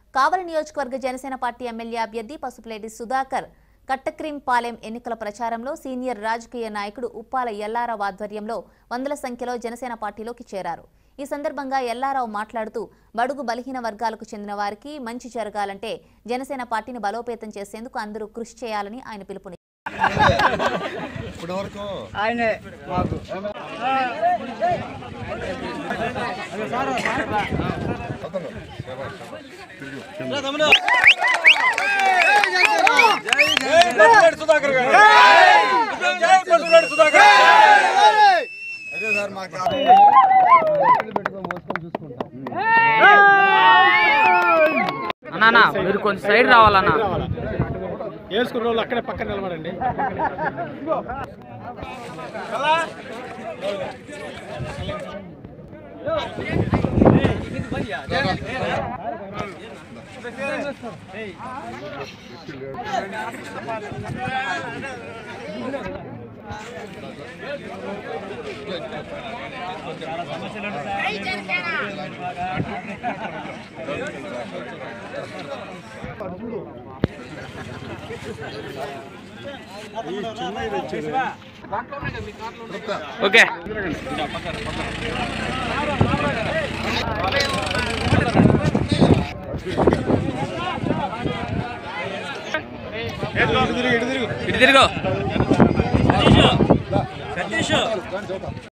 కావలి నియోజకవర్గ Janasena party MLA అభ్యర్థి పసుపులేటి సుధాకర్ కట్టక్రీంపాలెం ఎన్నికల ప్రచారంలో సీనియర్ రాజకీయ నాయకుడు ఉప్పాల ఎల్లారావు ఆధ్వర్యంలో వందల సంఖ్యలో జనసేన పార్టీలోకి చేరారు ఈ సందర్భంగా ఎల్లారావు మాట్లాడుతూ బడుగు బలహీన వర్గాలకు చెందిన వారికి మంచి జరగాలంటే జనసేన పార్టీని బలోపేతం చేసేందుకు అందరూ కృషి చేయాలని ఆయన పిలుపునిచ్చారు ఇప్పటి వరకు ఆయనే మాకు అదే సార్ మాకు అన్నా మీరు కొంచెం సైడ్ రావాలన్నా వేసుకున్న వాళ్ళు అక్కడే పక్కన నిలబడండి ఓకే ఇటు తిరుగు